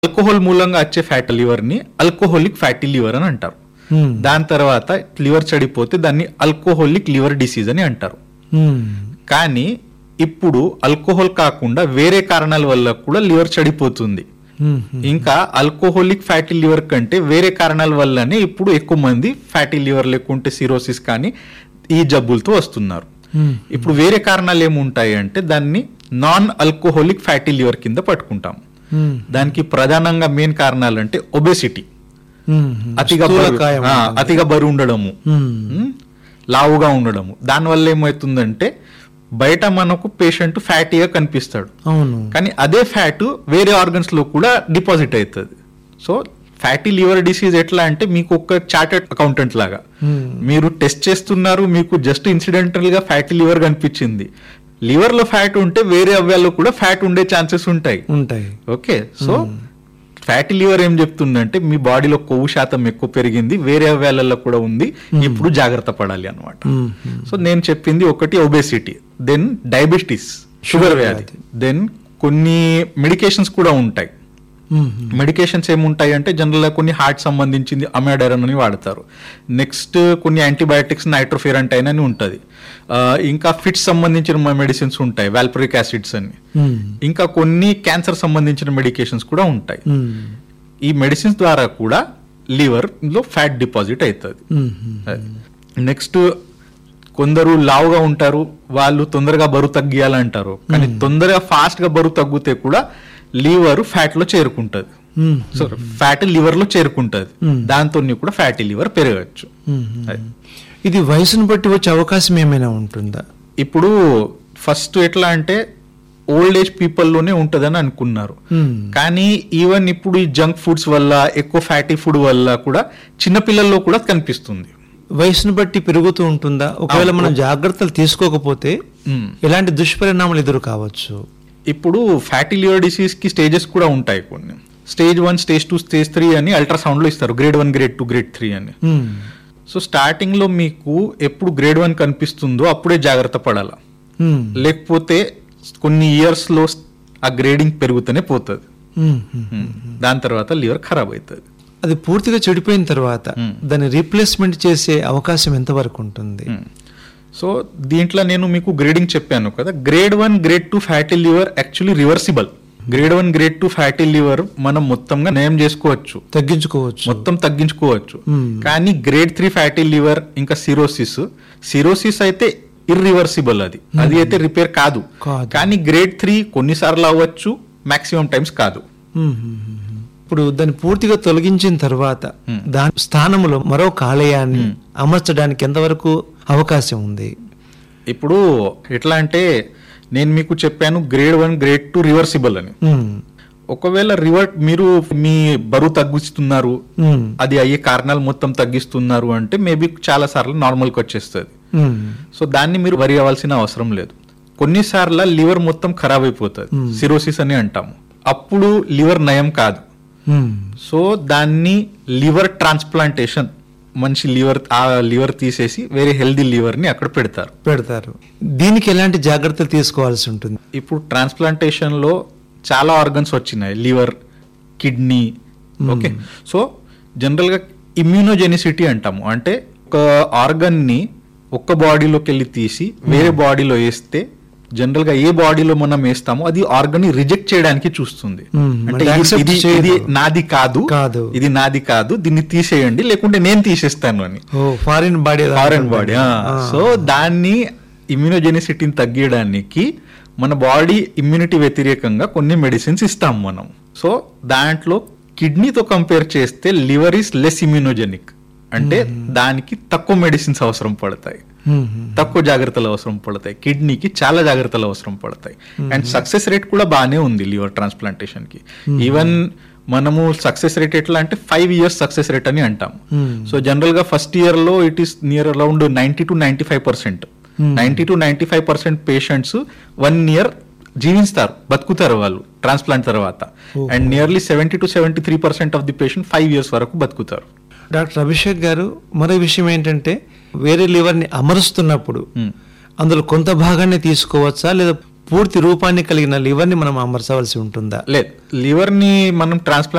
Alcohol మూలంగా వచ్చే fatty liver ని ఆల్కహాలిక్ ఫ్యాటీ లివర్ అని అంటారు మ్మ్. దాని తర్వాత లివర్ చెడిపోతే దాన్ని ఆల్కహాలిక్ లివర్ డిసీజ్ అని అంటారు మ్మ్. కానీ ఇప్పుడు ఆల్కహాల్ కాకుండా వేరే కారణాల వల్ల కూడా లివర్ చెడిపోతుంది మ్మ్. ఇంకా ఆల్కహాలిక్ ఫ్యాటీ లివర్ కంటే వేరే కారణాల వల్లనే ఇప్పుడు ఎక్కువ మంది ఫ్యాటీ లివర్ లేకుంటే సిరోసిస్ కానీ ఈ జబ్బులతో వస్తున్నారు మ్మ్. ఇప్పుడు వేరే కారణాలు ఏముంటాయి అంటే దాన్ని నాన్ ఆల్కహాలిక్ ఫ్యాటీ లివర్ కింద పట్టుకుంటాం మ్మ్. దానికి ప్రధానంగా మెయిన్ కారణాలు అంటే ఒబెసిటీ మ్మ్. అతిగా బరువు- స్థూలకాయం ఆ, ఉంటుంది. అతిగా బరువు ఉండడము మ్మ్. ఉమ్, లావుగా ఉండడము దానివల్ల ఏమవుతుందంటే బయట మనకు పేషెంట్ ఫ్యాటీగా కనిపిస్తాడు అవును కానీ అదే ఫ్యాట్ వేరే ఆర్గన్స్ లో కూడా డిపాజిట్ అవుతుంది సో ఫ్యాటీ లివర్ డిసీజ్ ఎట్లా అంటే మీకు ఒక చార్టెడ్ అకౌంటెంట్ లాగా మ్మ్. మీరు టెస్ట్ చేస్తున్నారు మీకు జస్ట్ ఇన్సిడెంటల్ గా ఫ్యాటీ లివర్ కనిపించింది లివర్ లో ఫ్యాట్ ఉంటే వేరే అవయాల్లో కూడా ఫ్యాట్ ఉండే ఛాన్సెస్ ఉంటాయి ఉంటాయి ఓకే సో ఫ్యాటీ లివర్ ఏం చెప్తుందంటే మీ బాడీలో కొవ్వు శాతం ఎక్కువ పెరిగింది వేరే అవయాలలో కూడా ఉంది ఇప్పుడు జాగ్రత్త పడాలి అనమాట మ్మ్. సో నేను చెప్పింది ఒకటి ఒబేసిటీ దెన్ డయాబెటీస్ షుగర్ వ్యాధి దెన్ కొన్ని మెడికేషన్స్ కూడా ఉంటాయి మ్మ్. మెడికేషన్స్ ఏముంటాయి అంటే జనరల్గా కొన్ని హార్ట్ సంబంధించింది అమెడరన్ అని వాడతారు నెక్స్ట్ కొన్ని యాంటీబయాటిక్స్ నైట్రోఫిరంటైన్ అని ఉంటుంది ఇంకా ఫిట్స్ సంబంధించిన మెడిసిన్స్ ఉంటాయి వాల్పరిక్ యాసిడ్స్ అని మ్మ్. ఇంకా కొన్ని క్యాన్సర్ సంబంధించిన మెడికేషన్స్ కూడా ఉంటాయి మ్మ్. ఈ మెడిసిన్స్ ద్వారా కూడా లివర్ లో ఫ్యాట్ డిపాజిట్ అవుతుంది మ్మ్. నెక్స్ట్ కొందరు లావుగా ఉంటారు వాళ్ళు తొందరగా బరువు తగ్గియాలంటారు కానీ తొందరగా ఫాస్ట్ గా బరువు తగ్గితే కూడా లివర్ ఫ్యాట్ లో చేరుకుంటది మ్మ్. సో ఫ్యాట్ లివర్ లో చేరుకుంటది Hmm. దాంతో కూడా ఫ్యాటీ లివర్ పెరగచ్చు మ్మ్. అది. ఇది వయసును బట్టి వచ్చే అవకాశం ఏమైనా ఉంటుందా ఇప్పుడు ఫస్ట్ ఎట్లా అంటే ఓల్డ్ ఏజ్ పీపుల్లోనే ఉంటదని అనుకున్నారు మ్మ్. కానీ ఈవెన్ ఇప్పుడు ఈ జంక్ ఫుడ్స్ వల్ల ఎక్కువ ఫ్యాటీ ఫుడ్ వల్ల కూడా చిన్నపిల్లల్లో కూడా కనిపిస్తుంది వయసును బట్టి పెరుగుతూ ఉంటుందా ఒకవేళ మనం జాగ్రత్తలు తీసుకోకపోతే మ్మ్. ఎలాంటి దుష్పరిణామాలు ఎదురు కావచ్చు ఇప్పుడు ఫ్యాటీ లివర్ డిసీజ్ కి స్టేజెస్ కూడా ఉంటాయి కొన్ని stage one stage two stage three అని అల్ట్రాసౌండ్ లో ఇస్తారు grade one grade two grade three అని మ్మ్. సో స్టార్టింగ్ లో మీకు ఎప్పుడు గ్రేడ్ వన్ కనిపిస్తుందో అప్పుడే జాగ్రత్త పడాల మ్మ్. లేకపోతే కొన్ని ఇయర్స్ లో ఆ గ్రేడింగ్ పెరుగుతూనే పోతుంది మ్మ్. మ్మ్. దాని తర్వాత లివర్ ఖరాబ్ అవుతుంది అది పూర్తిగా చెడిపోయిన తర్వాత మ్మ్. దాన్ని రీప్లేస్మెంట్ చేసే అవకాశం ఎంతవరకు ఉంటుంది సో దీంట్లో నేను మీకు గ్రేడింగ్ చెప్పాను కదా grade one grade two fatty liver actually reversible grade one grade two fatty liver మనం మొత్తంగా నయం చేసుకోవచ్చు తగ్గించుకోవచ్చు మొత్తం తగ్గించుకోవచ్చు మ్మ్. కానీ గ్రేడ్ త్రీ ఫ్యాటీ లివర్ ఇంకా సిరోసిస్ సిరోసిస్ అయితే ఇర్రివర్సిబుల్ అది అది అయితే రిపేర్ కాదు కాదు. కానీ గ్రేడ్ త్రీ కొన్నిసార్లు అవ్వచ్చు మాక్సిమం టైమ్స్ కాదు మ్మ్. మ్మ్. ఇప్పుడు దాన్ని పూర్తిగా తొలగించిన తర్వాత మ్మ్. దాని స్థానంలో మరో కాలేయాన్ని అమర్చడానికి ఎంతవరకు అవకాశం ఉంది ఇప్పుడు ఎట్లా అంటే నేను మీకు చెప్పాను grade one grade two reversible అని మ్మ్. ఒకవేళ రివర్ట్ మీరు మీ బరువు తగ్గిస్తున్నారు మ్మ్. అది అయ్యే కారణాలు మొత్తం తగ్గిస్తున్నారు అంటే మేబీ చాలా సార్లు నార్మల్కి వచ్చేస్తుంది మ్మ్. సో దాన్ని మీరు వరి అవ్వాల్సిన అవసరం లేదు కొన్నిసార్లు లివర్ మొత్తం ఖరాబ్ అయిపోతుంది Hmm. సిరోసిస్ అని అంటాము అప్పుడు లివర్ నయం కాదు మ్మ్. సో దాన్ని లివర్ ట్రాన్స్ప్లాంటేషన్ మంచి లివర్ ఆ లివర్ తీసేసి వేరే హెల్దీ లివర్ ని అక్కడ పెడతారు పెడతారు దీనికి ఎలాంటి జాగ్రత్తలు తీసుకోవాల్సి ఉంటుంది ఇప్పుడు ట్రాన్స్ప్లాంటేషన్ లో చాలా ఆర్గన్స్ వచ్చినాయి liver kidney okay so general గా ఇమ్యూనోజెనిసిటీ అంటాము అంటే ఒక ఆర్గన్ ని ఒక్క బాడీలోకి వెళ్ళి తీసి వేరే బాడీలో వేస్తే జనరల్ గా ఏ బాడీలో మనం వేస్తామో అది ఆర్గన్ ని రిజెక్ట్ చేయడానికి చూస్తుంది Hmm. అంటే అంటే ఇది- accept ఇది చేయదు. ఇది నాది కాదు కాదు. ఇది నాది కాదు దీన్ని తీసేయండి లేకుంటే నేను తీసేస్తాను అని ఓ foreign body foreign body so దాన్ని ఇమ్యూనోజెనిసిటీని తగ్గించడానికి మన బాడీ ఇమ్యూనిటీ వ్యతిరేకంగా కొన్ని మెడిసిన్స్ ఇస్తాం మనం సో దాంట్లో కిడ్నీతో కంపేర్ చేస్తే లివర్ ఈస్ లెస్ ఇమ్యూనోజెనిక్ అంటే దానికి తక్కువ మెడిసిన్స్ అవసరం పడతాయి తక్కువ జాగ్రత్తలు అవసరం పడతాయి కిడ్నీకి చాలా జాగ్రత్తలు అవసరం పడతాయి అండ్ సక్సెస్ రేట్ కూడా బాగానే ఉంది లివర్ ట్రాన్స్ప్లాంటేషన్ కి ఈవెన్ మనము సక్సెస్ రేట్ ఎట్లా అంటే ఫైవ్ ఇయర్స్ సక్సెస్ రేట్ అని అంటాం సో జనరల్ గా ఫస్ట్ ఇయర్ లో it is near around ninety to ninety five percent ninety to ninety five percent patients one year జీవిస్తారు బతుకుతారు వాళ్ళు ట్రాన్స్ప్లాంట్ తర్వాత and nearly seventy to seventy three percent of the patient five years వరకు బతుకుతారు doctor Abhishek గారు మరో విషయం ఏంటంటే వేరే లివర్ని అమరుస్తున్నప్పుడు Hmm. అందులో కొంత భాగాన్ని తీసుకోవచ్చా లేదా పూర్తి రూపాన్ని కలిగిన లివర్ని మనం అమర్చవలసి ఉంటుందా లేదు లివర్ ని మనం ట్రాన్స్ప్లాంట్